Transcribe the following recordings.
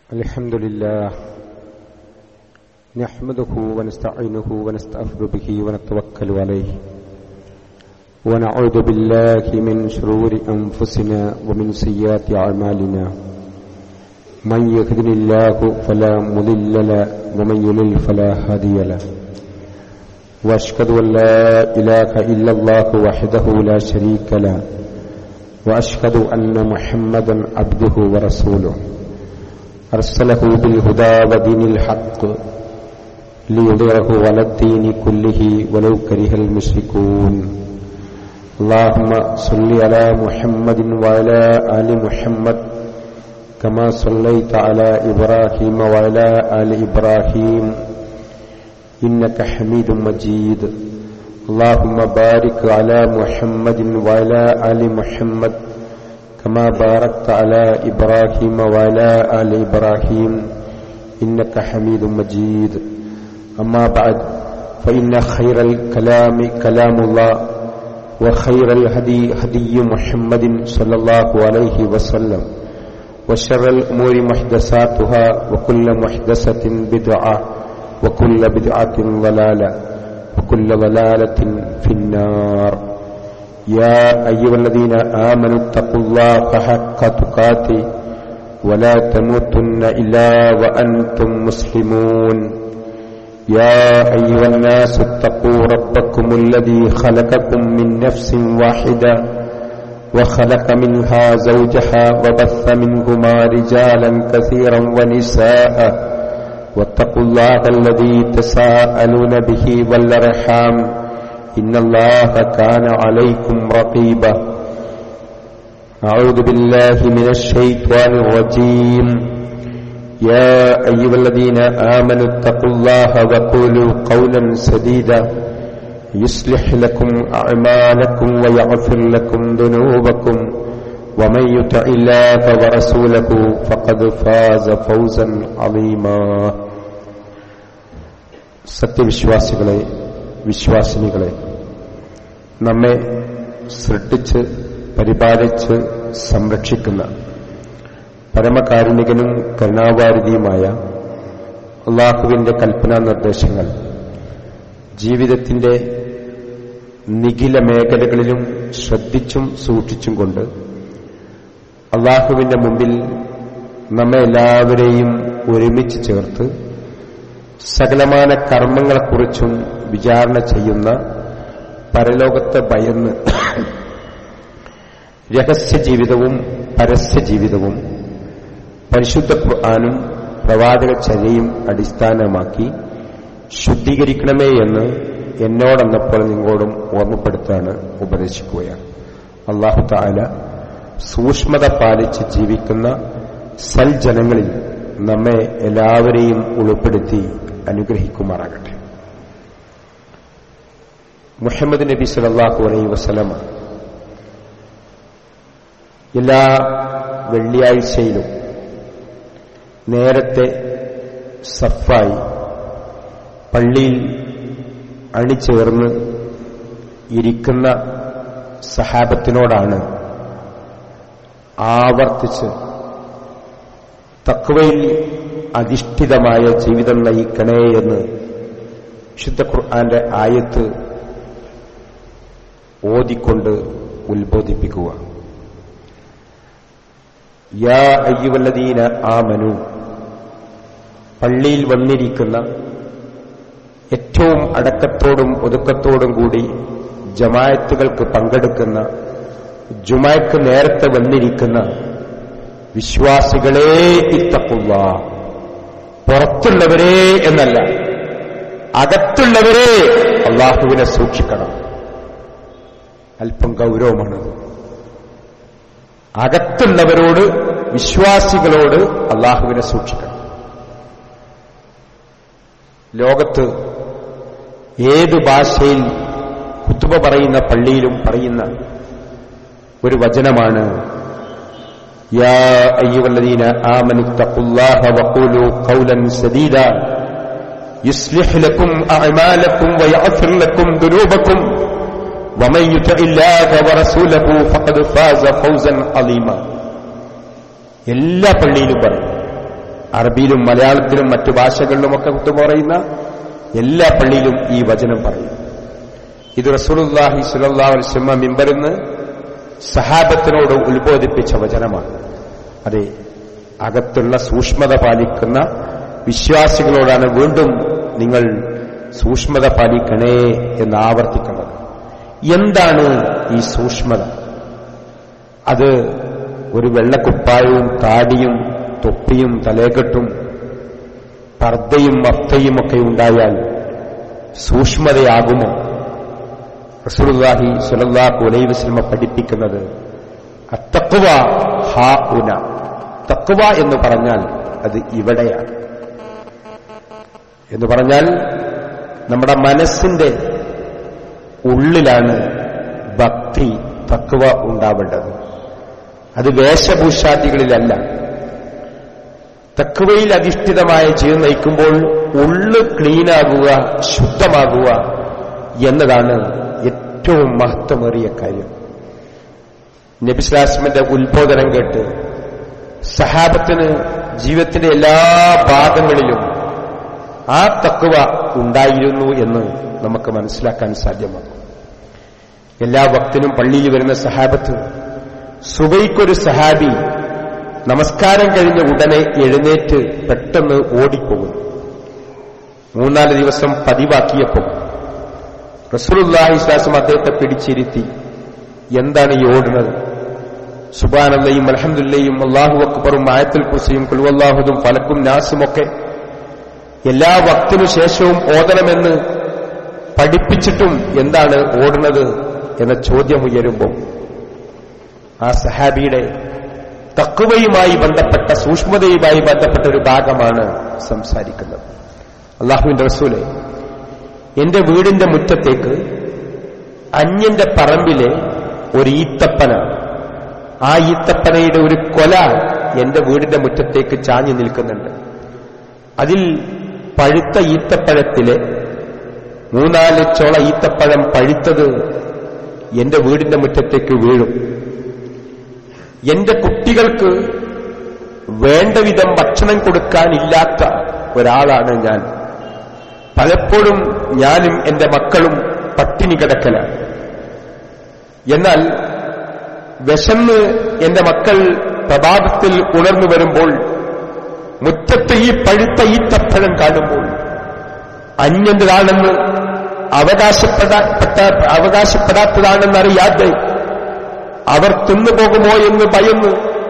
الحمد لله نحمده ونستعينه ونستغفر به ونتوكل عليه ونعوذ بالله من شرور أنفسنا ومن سيئات أعمالنا من يهدن الله فلا مضل له ومن يضلل فلا هادي له واشهد ان لا اله الا الله وحده لا شريك له واشهد ان محمدا عبده ورسوله ارسله بالهدى ودين الحق ليظهره على الدين كله ولو كره المشركون اللهم صل على محمد وعلى ال محمد كما صليت على ابراهيم وعلى ال ابراهيم إنك حميد مجيد اللهم بارك على محمد وعلى آل محمد كما باركت على إبراهيم وعلى آل إبراهيم إنك حميد مجيد أما بعد فإن خير الكلام كلام الله وخير الهدي هدي محمد صلى الله عليه وسلم وشر الأمور محدثاتها وكل محدثة بدعة وكل بدعة ضلالة وكل ضلالة في النار يا أيها الذين آمنوا اتقوا الله حق تقاته ولا تموتن إلا وأنتم مسلمون يا أيها الناس اتقوا ربكم الذي خلقكم من نفس واحدة وخلق منها زوجها وبث منهما رجالا كثيرا ونساء واتقوا الله الذي تساءلون به والارحام ان الله كان عليكم رقيبا اعوذ بالله من الشيطان الرجيم يا ايها الذين امنوا اتقوا الله وقولوا قولا سديدا يصلح لكم اعمالكم ويغفر لكم ذنوبكم ومن يطع الله ورسوله فقد فاز فوزا عظيما സത്യവിശ്വാസികളെ വിശ്വാസിനികളെ നമ്മെ സൃഷ്ടിച്ച് പരിപാലിച്ച് സംരക്ഷിക്കുന്ന പരമകാരുണികനും കരുണാവാരിതിയുമായ അള്ളാഹുവിന്റെ കൽപ്പനാ നിർദ്ദേശങ്ങൾ ജീവിതത്തിന്റെ നിഖില മേഖലകളിലും ശ്രദ്ധിച്ചും സൂക്ഷിച്ചും കൊണ്ട് അള്ളാഹുവിന്റെ മുമ്പിൽ നമ്മെ എല്ലാവരെയും ഒരുമിച്ച് ചേർത്ത് സകലമാന കർമ്മങ്ങളെക്കുറിച്ചും വിചാരണ ചെയ്യുന്ന പരലോകത്തെ ഭയന്ന് രഹസ്യ ജീവിതവും പരസ്യ ജീവിതവും പരിശുദ്ധ ഖുർആാനും പ്രവാചക ചര്യയും അടിസ്ഥാനമാക്കി ശുദ്ധീകരിക്കണമേ എന്ന് എന്നോടെന്നപ്പോൾ നിങ്ങളോടും ഓർമ്മപ്പെടുത്താണ് ഉപദേശിക്കുകയാണ് അള്ളാഹു താല സൂക്ഷ്മത പാലിച്ച് ജീവിക്കുന്ന സൽജനങ്ങളിൽ നമ്മെ എല്ലാവരെയും ഉൾപ്പെടുത്തി അനുഗ്രഹിക്കുമാറാകട്ടെ മുഹമ്മദ് നബി സലാഹു അലൈ വസലമ എല്ലാ വെള്ളിയാഴ്ചയിലും നേരത്തെ സഫായി പള്ളിയിൽ അണിചേർന്ന് ഇരിക്കുന്ന സഹാബത്തിനോടാണ് ആവർത്തിച്ച് തക്വയിൽ അധിഷ്ഠിതമായ ജീവിതം നയിക്കണേ എന്ന് വിശുദ്ധ ഖുർആന്റെ ആയത്ത് ഓതിക്കൊണ്ട് ഉത്ബോധിപ്പിക്കുക യാ അയ്യുവല്ലദീന ആമനു പള്ളിയിൽ വന്നിരിക്കുന്ന ഏറ്റവും അടക്കത്തോടും ഒതുക്കത്തോടും കൂടി ജമായത്തുകൾക്ക് പങ്കെടുക്കുന്ന ജുമായ്ക്ക് നേരത്തെ വന്നിരിക്കുന്ന വിശ്വാസികളെ ഇത്തക്കുള്ള പുറത്തുള്ളവരെ എന്നല്ല അകത്തുള്ളവരെ അള്ളാഹുവിനെ സൂക്ഷിക്കണം അല്പം ഗൗരവമാണ് അകത്തുള്ളവരോട് വിശ്വാസികളോട് അള്ളാഹുവിനെ സൂക്ഷിക്കണം ലോകത്ത് ഏത് ഭാഷയിൽ കുത്തുബ പറയുന്ന പള്ളിയിലും പറയുന്ന ഒരു വചനമാണ് يا أيها الذين آمنوا اتقوا الله وقولوا قولا سديدا يصلح لكم أعمالكم ويغفر لكم ذنوبكم ومن يطع الله ورسوله فقد فاز فوزا عظيما എല്ലാ പള്ളിയിലും പറയും അറബിയിലും മലയാളത്തിലും മറ്റു ഭാഷകളിലുമൊക്കെ കുത്തു പറയുന്ന എല്ലാ പള്ളിയിലും ഈ വചനം പറയും ഇത് റസൂലുല്ലാഹി സുലല്ലാ വസ്ലമ മിമ്പരുന്ന് സഹാബത്തിനോട് ഉത്ബോധിപ്പിച്ച വചനമാണ് അതെ അകത്തുള്ള സൂക്ഷ്മത പാലിക്കുന്ന വിശ്വാസികളോടാണ് വീണ്ടും നിങ്ങൾ സൂക്ഷ്മത പാലിക്കണേ എന്ന് ആവർത്തിക്കുന്നത് എന്താണ് ഈ സൂക്ഷ്മത അത് ഒരു വെള്ളക്കുപ്പായവും താടിയും തൊപ്പിയും തലേക്കെട്ടും പർദ്ദയും മഫ്തയും ഒക്കെ ഉണ്ടായാൽ സൂക്ഷ്മതയാകുമോ റസൂലുള്ളാഹി സ്വല്ലല്ലാഹു അലൈഹി വസല്ലമ പഠിപ്പിക്കുന്നത് അത്തഖ്വ ഹാ ഉന തക്വ എന്ന് പറഞ്ഞാൽ അത് ഇവിടെയാണ് എന്ന് പറഞ്ഞാൽ നമ്മുടെ മനസ്സിന്റെ ഉള്ളിലാണ് ഭക്തി തക്വ ഉണ്ടാവേണ്ടത് അത് വേഷഭൂഷാദികളിലല്ല തക്വയിൽ അധിഷ്ഠിതമായ ജീവിതം നയിക്കുമ്പോൾ ഉള്ളു ക്ലീനാകുക ശുദ്ധമാകുക എന്നതാണ് ഏറ്റവും മഹത്വമേറിയ കാര്യം നബിസ്ലാസ്മിന്റെ ഉത്ബോധനം കേട്ട് സഹാബത്തിന് ജീവിതത്തിന്റെ എല്ലാ ഭാഗങ്ങളിലും ആ തക്കുവ ഉണ്ടായിരുന്നു എന്ന് നമുക്ക് മനസ്സിലാക്കാൻ സാധ്യമാകും എല്ലാ ഭക്തനും പള്ളിയിൽ വരുന്ന സഹാബത്ത് സുബൈക്കൊരു സഹാബി നമസ്കാരം കഴിഞ്ഞ ഉടനെ എഴുന്നേറ്റ് പെട്ടെന്ന് ഓടിപ്പോകുന്നു മൂന്നാല് ദിവസം പതിവാക്കിയപ്പോൾ റസൂലുല്ലാഹി ശ്വാസം അദ്ദേഹത്തെ പിടിച്ചിരുത്തി എന്താണ് ഈ ഓടുന്നത് സുബാനല്ലയും അലഹമുല്ലയും അള്ളാഹു അക്ബറും ആയത്തുൽ കുസയും കുൽവല്ലാഹുദും ഫലക്കും നാസുമൊക്കെ എല്ലാ വക്തിനു ശേഷവും ഓതണമെന്ന് പഠിപ്പിച്ചിട്ടും എന്താണ് ഓടുന്നത് എന്ന ചോദ്യം ഉയരുമ്പോൾ ആ സഹാബിയുടെ തക്കുവയുമായി ബന്ധപ്പെട്ട സൂക്ഷ്മതയുമായി ബന്ധപ്പെട്ട ഒരു ഭാഗമാണ് സംസാരിക്കുന്നത് അള്ളാഹുവിന്റെ റസൂലെ എന്റെ വീടിന്റെ മുറ്റത്തേക്ക് അന്യന്റെ പറമ്പിലെ ഒരു ഈത്തപ്പന ആ ഈത്തപ്പനയുടെ ഒരു കൊല എന്റെ വീടിന്റെ മുറ്റത്തേക്ക് ചാഞ്ഞു നിൽക്കുന്നുണ്ട് അതിൽ പഴുത്ത ഈത്തപ്പഴത്തിലെ മൂന്നാല് ചോള ഈത്തപ്പഴം പഴുത്തത് എന്റെ വീടിന്റെ മുറ്റത്തേക്ക് വീഴും എന്റെ കുട്ടികൾക്ക് വേണ്ട വിധം ഭക്ഷണം കൊടുക്കാനില്ലാത്ത ഒരാളാണ് ഞാൻ പലപ്പോഴും ഞാനും എന്റെ മക്കളും പട്ടിണി കിടക്കലാണ് എന്നാൽ വിശന്ന് എന്റെ മക്കൾ പ്രഭാതത്തിൽ ഉണർന്നു വരുമ്പോൾ മുറ്റത്ത് ഈ പഴുത്ത ഈത്തപ്പഴം കാണുമ്പോൾ അന്യന്റേതാണെന്ന് അവകാശപ്പെടപ്പെട്ട അവകാശപ്പെടാത്തതാണെന്നറിയാതെ അവർ തിന്നുപോകുമോ എന്ന് ഭയന്ന്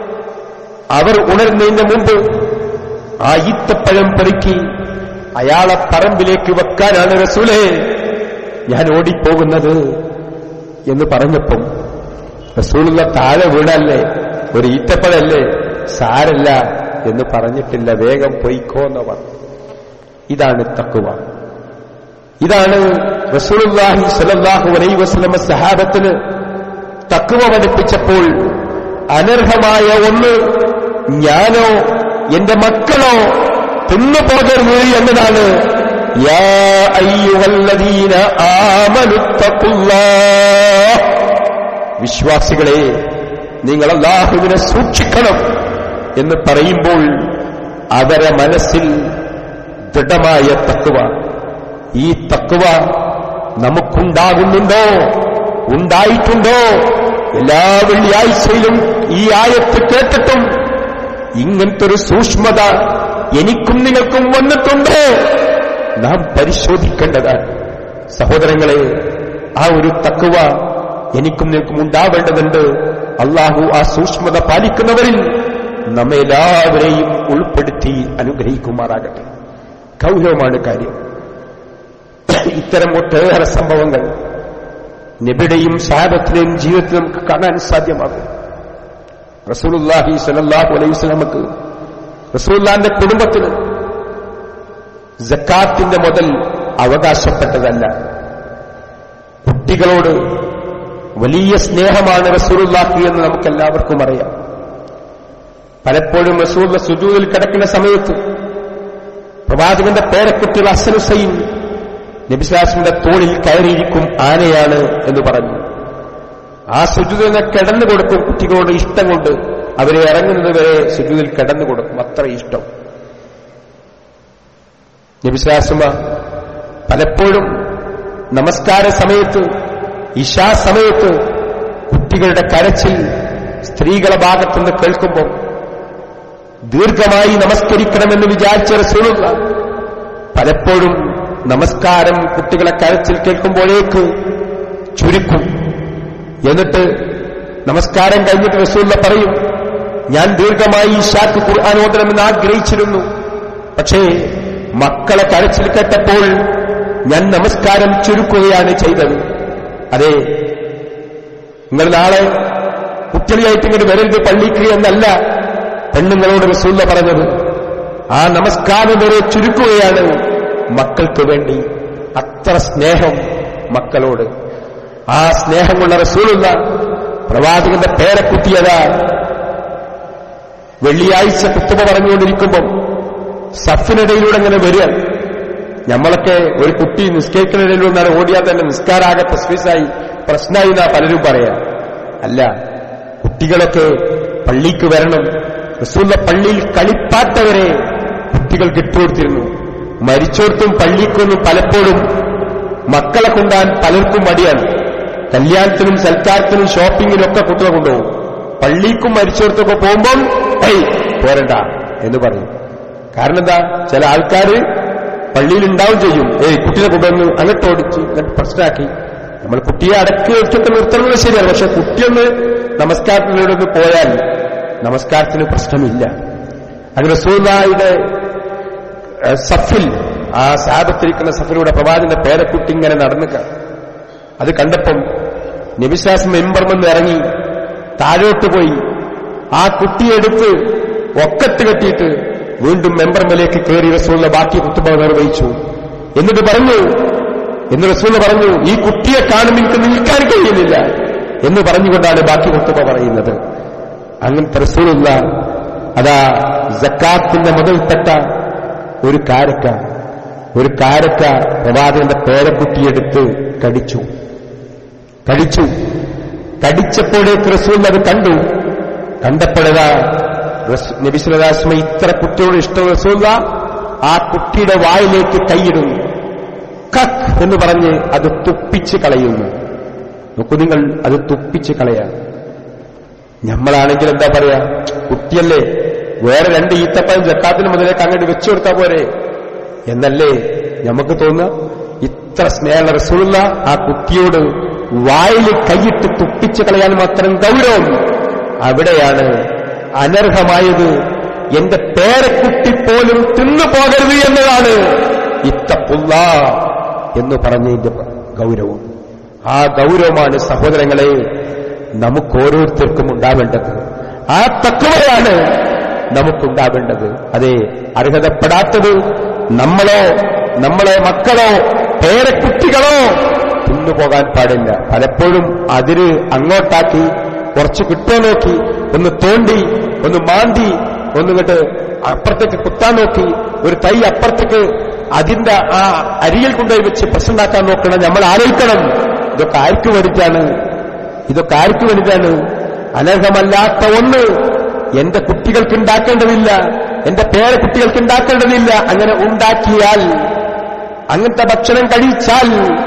അവർ ഉണരുന്നതിന് മുമ്പ് ആ ഈത്തപ്പഴം പെറുക്കി അയാളെ പറമ്പിലേക്ക് വെക്കാനാണ് റസൂലേ ഞാൻ ഓടിപ്പോകുന്നത് എന്ന് പറഞ്ഞപ്പം റസൂലുള്ള താഴെ വീണല്ലേ ഒരു ഈത്തപ്പഴല്ലേ സാരല്ല എന്ന് പറഞ്ഞിട്ടില്ല വേഗം പൊയ്ക്കോ എന്ന് പറഞ്ഞു ഇതാണ് തക്കുവ ഇതാണ് റസൂലുല്ലാഹി സലല്ലാഹു അലൈ വസ്ലമ സഹാബത്തിന് തക്കുവ പഠിപ്പിച്ചപ്പോൾ അനർഹമായ ഒന്ന് ഞാനോ എന്റെ മക്കളോ തിന്നു പോകരുത് എന്നതാണ് യാ അയ്യുവല്ലദീന ആമനുത്തക്കുല്ലാ വിശ്വാസികളെ നിങ്ങൾ അള്ളാഹുവിനെ സൂക്ഷിക്കണം എന്ന് പറയുമ്പോൾ അവരെ മനസ്സിൽ ദൃഢമായ തക്കുവ ഈ തക്കുവ നമുക്കുണ്ടാകുന്നുണ്ടോ ഉണ്ടായിട്ടുണ്ടോ എല്ലാ വെള്ളിയാഴ്ചയിലും ഈ ആയത്ത് കേട്ടിട്ടും ഇങ്ങനത്തെ ഒരു സൂക്ഷ്മത എനിക്കും നിങ്ങൾക്കും വന്നിട്ടുണ്ടോ നാം പരിശോധിക്കേണ്ടതാണ് സഹോദരങ്ങളെ ആ ഒരു തക്കുവ എനിക്കും നിനക്കും ഉണ്ടാവേണ്ടതുണ്ട് അള്ളാഹു ആ സൂക്ഷ്മത പാലിക്കുന്നവരിൽ നമ്മെ എല്ലാവരെയും ഉൾപ്പെടുത്തി അനുഗ്രഹിക്കുമാറാകട്ടെ ഗൗരവമാണ് കാര്യം ഇത്തരം ഒട്ടേറെ സംഭവങ്ങൾ നബിയുടെയും സാഹബത്തിലെയും ജീവിതത്തിൽ നമുക്ക് കാണാൻ സാധ്യമാകും റസൂലുല്ലാഹി സലല്ലാഹു അലൈഹി സ്വലമക്ക് റസൂല്ലാന്റെ കുടുംബത്തിന് ജക്കാത്തിന്റെ മുതൽ അവകാശപ്പെട്ടതല്ല കുട്ടികളോട് വലിയ സ്നേഹമാണ് റസൂലുല്ലാഹി എന്ന് നമുക്കെല്ലാവർക്കും അറിയാം പലപ്പോഴും റസൂള്ള സുജൂദിൽ കിടക്കുന്ന സമയത്ത് പ്രവാചകന്റെ പേരക്കുട്ടികൾ അസൻ ഹുസൈൻ നബിസ്ലാസിന്റെ തോളിൽ കയറിയിരിക്കും ആനയാണ് എന്ന് പറഞ്ഞു ആ സുജുദിനെ കിടന്നു കൊടുക്കും കുട്ടികളോട് ഇഷ്ടം കൊണ്ട് അവരെ ഇറങ്ങുന്നത് വരെ സുജുദിൽ കിടന്നു കൊടുക്കും അത്ര ഇഷ്ടം നബിസ്ലാസുമ പലപ്പോഴും നമസ്കാര സമയത്ത് ഇഷാ സമയത്ത് കുട്ടികളുടെ കരച്ചിൽ സ്ത്രീകളെ ഭാഗത്തുനിന്ന് കേൾക്കുമ്പോൾ ദീർഘമായി നമസ്കരിക്കണമെന്ന് വിചാരിച്ച റസൂലുള്ള പലപ്പോഴും നമസ്കാരം കുട്ടികളെ കരച്ചിൽ കേൾക്കുമ്പോഴേക്ക് ചുരുക്കും എന്നിട്ട് നമസ്കാരം കഴിഞ്ഞിട്ട് റസൂല്ല പറയും ഞാൻ ദീർഘമായി ഇഷാക്ക് ഖുർആൻ ഓതണമെന്ന് ആഗ്രഹിച്ചിരുന്നു പക്ഷേ മക്കളെ കരച്ചിൽ കേട്ടപ്പോൾ ഞാൻ നമസ്കാരം ചുരുക്കുകയാണ് ചെയ്തത് അതെ നിങ്ങൾ നാളെ കുട്ടികളായിട്ട് ഇങ്ങോട്ട് വരരുത് പള്ളിക്ക് എന്നല്ല പെണ്ണുങ്ങളോട് റസൂല്ല പറഞ്ഞത് ആ നമസ്കാരം വരെ ചുരുക്കുകയാണ് മക്കൾക്ക് വേണ്ടി അത്ര സ്നേഹം മക്കളോട് ആ സ്നേഹമുള്ള റസൂലുള്ള പ്രവാചകന്റെ പേരക്കുട്ടിയതാ വെള്ളിയാഴ്ച കുത്തുമ പറഞ്ഞുകൊണ്ടിരിക്കുമ്പം സഫിനിടയിലൂടെ ഇങ്ങനെ വരിക നമ്മളൊക്കെ ഒരു കുട്ടി നിസ്കരിക്കുന്നതിൽ വന്നാൽ ഓടിയാൽ തന്നെ നിസ്കാരാകെ തസ്വീസായി പ്രശ്നമായി എന്നാ പലരും പറയാ അല്ല കുട്ടികളൊക്കെ പള്ളിക്ക് വരണം റസൂല്ല പള്ളിയിൽ കളിപ്പാട്ടവരെ കുട്ടികൾക്ക് ഇട്ടുകൊടുത്തിരുന്നു മരിച്ചോടത്തും പള്ളിക്കൊന്നും പലപ്പോഴും മക്കളെ കൊണ്ടാൻ പലർക്കും മടിയാണ് കല്യാണത്തിനും സൽക്കാരത്തിനും ഷോപ്പിങ്ങിനും ഒക്കെ കുട്ടികളെ കൊണ്ടുപോകും പള്ളിക്കും മരിച്ചോടത്തൊക്കെ പോകുമ്പം ഏയ് പോരണ്ട എന്ന് പറയും കാരണം എന്താ ചില ആൾക്കാര് പള്ളിയിൽ ഉണ്ടാവും ചെയ്യും ഏയ് കുട്ടിയെ കൊണ്ടുവന്ന് അങ്ങോട്ട് ഓടിച്ച് അങ്ങോട്ട് പ്രശ്നമാക്കി നമ്മൾ കുട്ടിയെ അടക്കി വെച്ചൊക്കെ നിർത്തണമെന്ന് ശരിയാണ് പക്ഷെ കുട്ടിയൊന്ന് നമസ്കാരത്തിലൂടെ ഒന്ന് പോയാൽ നമസ്കാരത്തിന് പ്രശ്നമില്ല അങ്ങനെ സൂലായുടെ സഫിൽ ആ സാപത്തിരിക്കുന്ന സഫിലൂടെ പ്രവാചന്റെ പേരക്കുട്ടി ഇങ്ങനെ നടന്നുക അത് കണ്ടപ്പം നബിശ്വാസം മെമ്പർമെന്ന് ഇറങ്ങി താഴോട്ട് പോയി ആ കുട്ടിയെടുത്ത് ഒക്കത്ത് കെട്ടിയിട്ട് വീണ്ടും മെമ്പർമലേക്ക് കയറി റസൂലിന്റെ ബാക്കി കുത്തുബ നിർവഹിച്ചു എന്നിട്ട് പറഞ്ഞു എന്ന് റസൂൽ പറഞ്ഞു ഈ കുട്ടിയെ കാണും എനിക്ക് നിൽക്കാൻ കഴിയുന്നില്ല എന്ന് പറഞ്ഞുകൊണ്ടാണ് ബാക്കി കുത്തുബ പറയുന്നത് അങ്ങനത്തെ റസൂലുള്ള അതാ ജക്കാത്തിന്റെ മുതൽപ്പെട്ട ഒരു കാരക്ക ഒരു കാരക്ക പ്രവാചകന്റെ പേരക്കുട്ടിയെടുത്ത് കടിച്ചു കടിച്ചു കടിച്ചപ്പോഴേക്ക് റസൂൽ അത് കണ്ടു കണ്ടപ്പോഴതാ നബിസുലാസ്മ ഇത്ര കുട്ടിയോട് ഇഷ്ടം റസൂല്ല ആ കുട്ടിയുടെ വായിലേക്ക് കൈയിടുന്നു കക്ക് എന്ന് പറഞ്ഞ് അത് തുപ്പിച്ച് കളയുന്നു നോക്കൂ നിങ്ങൾ അത് തുപ്പിച്ച് കളയാ നമ്മളാണെങ്കിൽ എന്താ പറയാ കുട്ടിയല്ലേ വേറെ രണ്ട് ഈത്തപ്പഴം ജക്കാത്തിന് മുതലേക്ക് അങ്ങോട്ട് വെച്ചു കൊടുത്താൽ പോരെ എന്നല്ലേ നമുക്ക് തോന്നുക ഇത്ര സ്നേഹ റസൂള്ള ആ കുട്ടിയോട് വായിൽ കൈയിട്ട് തുപ്പിച്ച് കളയാൻ മാത്രം ഗൗരവം അവിടെയാണ് അനർഹമായത് എന്റെ പേരക്കുട്ടി പോലും തിന്നു പോകരുത് എന്നതാണ് ഇത്തപ്പുള്ള എന്ന് പറഞ്ഞതിന്റെ ഗൗരവം ആ ഗൗരവമാണ് സഹോദരങ്ങളെ നമുക്ക് ഓരോരുത്തർക്കും ഉണ്ടാവേണ്ടത് ആ തത്വമാണ് നമുക്കുണ്ടാവേണ്ടത് അതെ അർഹതപ്പെടാത്തത് നമ്മളോ നമ്മളെ മക്കളോ പേരക്കുട്ടികളോ തിന്നുപോകാൻ പാടില്ല പലപ്പോഴും അതിര് അങ്ങോട്ടാക്കി കുറച്ച് കിട്ടോ നോക്കി ഒന്ന് തോണ്ടി ഒന്ന് മാന്തി ഒന്നിങ്ങോട്ട് അപ്പുറത്തേക്ക് കുത്താൻ നോക്കി ഒരു തൈ അപ്പുറത്തേക്ക് അതിന്റെ ആ അരിയിൽ കൊണ്ടുപോയി വെച്ച് പ്രശ്നമുണ്ടാക്കാൻ നോക്കണം നമ്മൾ ആലോചിക്കണം ഇതൊക്കെ ആർക്ക് വേണ്ടിയിട്ടാണ് ഇതൊക്കെ ആർക്ക് വേണ്ടിയിട്ടാണ് അനർഹമല്ലാത്ത ഒന്ന് എന്റെ കുട്ടികൾക്ക് ഉണ്ടാക്കേണ്ടതില്ല എന്റെ പേരക്കുട്ടികൾക്ക് ഉണ്ടാക്കേണ്ടതില്ല അങ്ങനെ ഉണ്ടാക്കിയാൽ അങ്ങനത്തെ ഭക്ഷണം കഴിച്ചാൽ